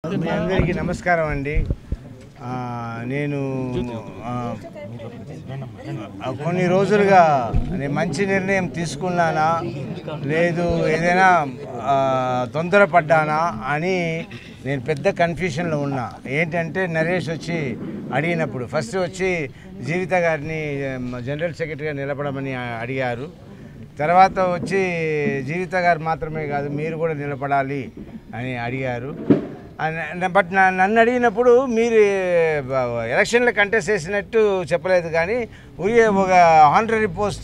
మీ అందరికీ నమస్కారం అండి ఆ, నేను ఆ, కొన్ని రోజులుగా నేను మంచి నిర్ణయం తీసుకున్నానా లేదు ఏదైనా ఆ, తొందరపడ్డానా అని నేను పెద్ద కన్ఫ్యూషన్లో ఉన్నా ఏంటంటే నరేష్ వచ్చి అడిగినప్పుడు ఫస్ట్ వచ్చి జీవిత గారిని జనరల్ సెక్రటరీగా నిలబడమని అడిగారు తర్వాత వచ్చి జీవిత గారు మాత్రమే కాదు మీరు కూడా నిలబడాలి అని అడిగారు అన్న- బట్ నా- నన్ను అడిగినప్పుడు మీరు బ- ఎలక్షన్లో కంటెస్ట్ చేసినట్టు చెప్పలేదు కానీ ఊరికే ఒక ఆనరీ పోస్ట్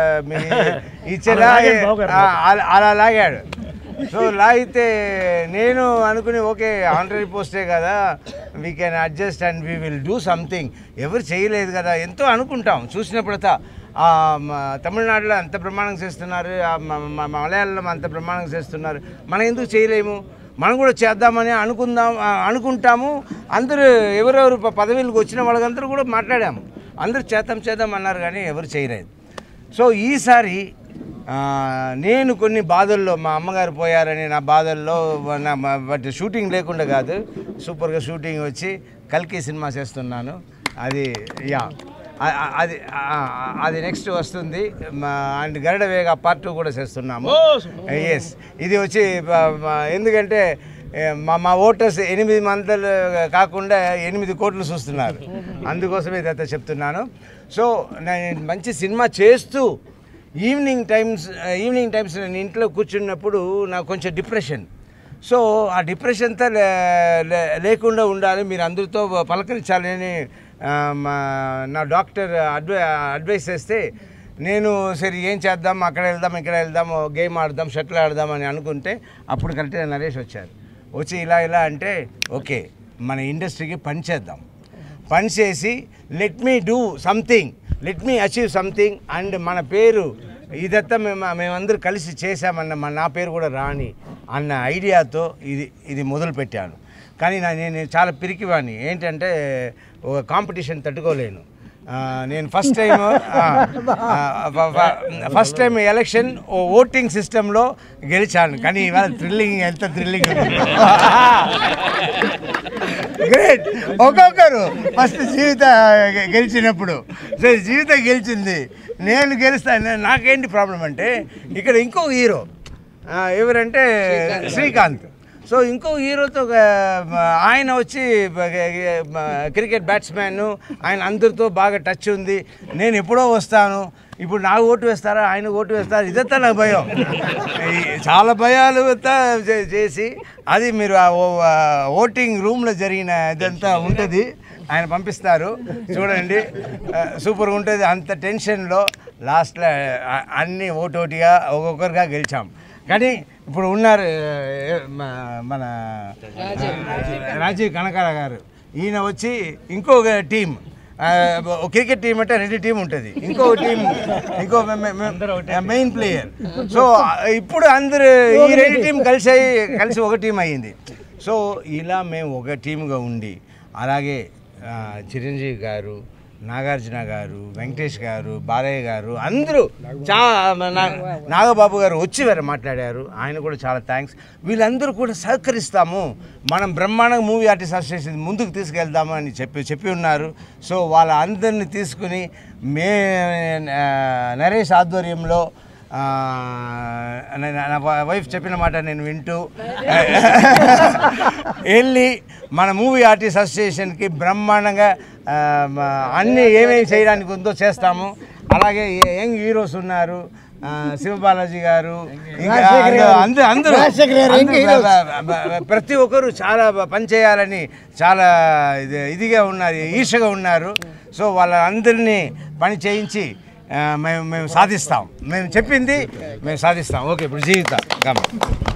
ఇచ్చేలా ఆ, అలా- అలా లాగాడు సో లాగితే నేను అనుకుని ఓకే ఆనరీ పోస్టే కదా we can adjust and we will do something ఎవరు చేయలేదు కదా ఎంతో అనుకుంటాం చూసినప్పుడతా ఆ, మ- తమిళనాడులో అంత ప్రమాణం చేస్తున్నారు ఆ, మ- మ- మలయాళంలో అంత ప్రమాణం చేస్తున్నారు మనం ఎందుకు చేయలేము మనం కూడా చేద్దామని అనుకుందాం ఆ, అనుకుంటాము అందరూ ఎవరెవరు ప- పదవులకు వచ్చిన వాళ్ళందరూ కూడా మాట్లాడాము అందరూ చేద్దాం చేద్దాం అన్నారు కానీ ఎవరు చేయలేదు సో ఈసారి ఆ, నేను కొన్ని బాధల్లో మా అమ్మగారు పోయారని నా బాధల్లో నా మా- బట్ షూటింగ్ లేకుండా కాదు సూపర్గా షూటింగ్ వచ్చి కల్కి సినిమా చేస్తున్నాను అది యా ఆ- ఆ- అది ఆ- ఆ- అది నెక్స్ట్ వస్తుంది మా అండ్ గరుడ వేగ పార్ట్ టూ కూడా చేస్తున్నాము ఎస్ ఇది వచ్చి బ- మ- ఎందుకంటే ఏ, మా మా ఓటర్స్ ఎనిమిది మందలు కాకుండా ఎనిమిది కోట్లు చూస్తున్నారు అందుకోసమే ఇదంతా చెప్తున్నాను సో నేను మంచి సినిమా చేస్తూ ఈవినింగ్ టైమ్స్ ఈవినింగ్ టైమ్స్ నేను ఇంట్లో కూర్చున్నప్పుడు నాకు కొంచెం డిప్రెషన్ సో ఆ డిప్రెషన్ అంతా లే- లే- లేకుండా ఉండాలి మీరు అందరితో పలకరించాలని ఆ, మా నా డాక్టర్ అడ్వై అడ్వైస్ చేస్తే నేను సరే ఏం చేద్దాం అక్కడ వెళ్దాం ఇక్కడ వెళ్దాం గేమ్ ఆడదాం షటిల్ ఆడదాం అని అనుకుంటే అప్పుడు కరెక్ట్గా నరేష్ వచ్చారు వచ్చి ఇలా ఇలా అంటే ఓకే మన ఇండస్ట్రీకి పని చేద్దాం పని చేసి let me do something let me achieve something and మన పేరు ఇదంతా మేము మేమందరూ కలిసి చేశామన్న మన నా పేరు కూడా రాని అన్న ఐడియాతో ఇది ఇది మొదలు పెట్టాను కానీ నా నేను చాలా పిరికివాణ్ణి ఏంటంటే ఒక కాంపిటీషన్ తట్టుకోలేను ఆ, నేను first time first time election voting సిస్టంలో గెలిచాను కానీ ఇవాళ థ్రిల్లింగ్ ఎంత థ్రిల్లింగ్ గ్రేట్ ఒక్కొక్కరు ఫస్ట్ జీవిత గెలిచినప్పుడు సో జీవిత గెలిచింది నేను గెలుస్తాను నాకేంటి ప్రాబ్లం అంటే ఇక్కడ ఇంకో హీరో ఆ, ఎవరంటే శ్రీకాంత్ సో ఇంకో హీరోతో ఒక, మ, ఆయన వచ్చి బ- గ- మ, క్రికెట్ బ్యాట్స్మెన్ ఆయన అందరితో బాగా టచ్ ఉంది నేను ఎప్పుడో వస్తాను ఇప్పుడు నాకు ఓటు వేస్తారా ఆయన ఓటు వేస్తారా ఇదంతా నాకు భయం ఈ చాలా భయాలు అంతా చే- చేసి అది మీరు ఆ ఓ- ఆ ఓటింగ్ రూమ్లో జరిగిన ఇదంతా ఉంటుంది ఆయన పంపిస్తారు చూడండి ఆ, సూపర్గా ఉంటుంది అంత టెన్షన్లో లాస్ట్లో ఆ, అన్నీ ఓటోటిగా ఒక్కొక్కరిగా గెలిచాం కానీ ఇప్పుడు ఉన్నారు ఏ, మ- మన రాజీవ్ కనకాల గారు ఈయన వచ్చి ఇంకొక టీం క్రికెట్ టీం అంటే రెండు టీం ఉంటుంది ఇంకో టీం ఇంకో మెయిన్ ప్లేయర్ సో ఇప్పుడు అందరు ఈ రెండు టీం కలిసి అయ్యి- కలిసి ఒక టీం అయ్యింది సో ఇలా మేము ఒక టీంగా ఉండి అలాగే ఆ, చిరంజీవి గారు నాగార్జున గారు వెంకటేష్ గారు బాలయ్య గారు అందరూ చా నా- నాగబాబు గారు వచ్చి వేరే మాట్లాడారు ఆయన కూడా చాలా థ్యాంక్స్ వీళ్ళందరూ కూడా సహకరిస్తాము మనం బ్రహ్మాండంగా మూవీ ఆర్టిస్ట్ అసోసియేషన్ ముందుకు తీసుకెళ్దాము అని చెప్పి చెప్పి ఉన్నారు సో వాళ్ళ అందరిని తీసుకుని మే ఆ, నరేష్ ఆధ్వర్యంలో ఆ, నా- నా వై- వైఫ్ చెప్పిన మాట నేను వింటూ వెళ్ళి మన మూవీ ఆర్టిస్ట్ అసోసియేషన్కి బ్రహ్మాండంగా ఆ, మ- అన్ని ఏమేమి చేయడానికి ఉందో చేస్తాము అలాగే ఏ- యంగ్ హీరోస్ ఉన్నారు ఆ, శివబాలాజీ గారు ఇంకా అందరూ అందరూ అందరూ బ- బ- బ- ప్రతి ఒక్కరు చాలా బ- పని చేయాలని చాలా ఇది ఇదిగా ఉన్నారు ఈర్షగా ఉన్నారు సో వాళ్ళందరినీ పని చేయించి ఆ, మేము మేము సాధిస్తాం మేము చెప్పింది మేము సాధిస్తాం ఓకే ఇప్పుడు జీవితం గమ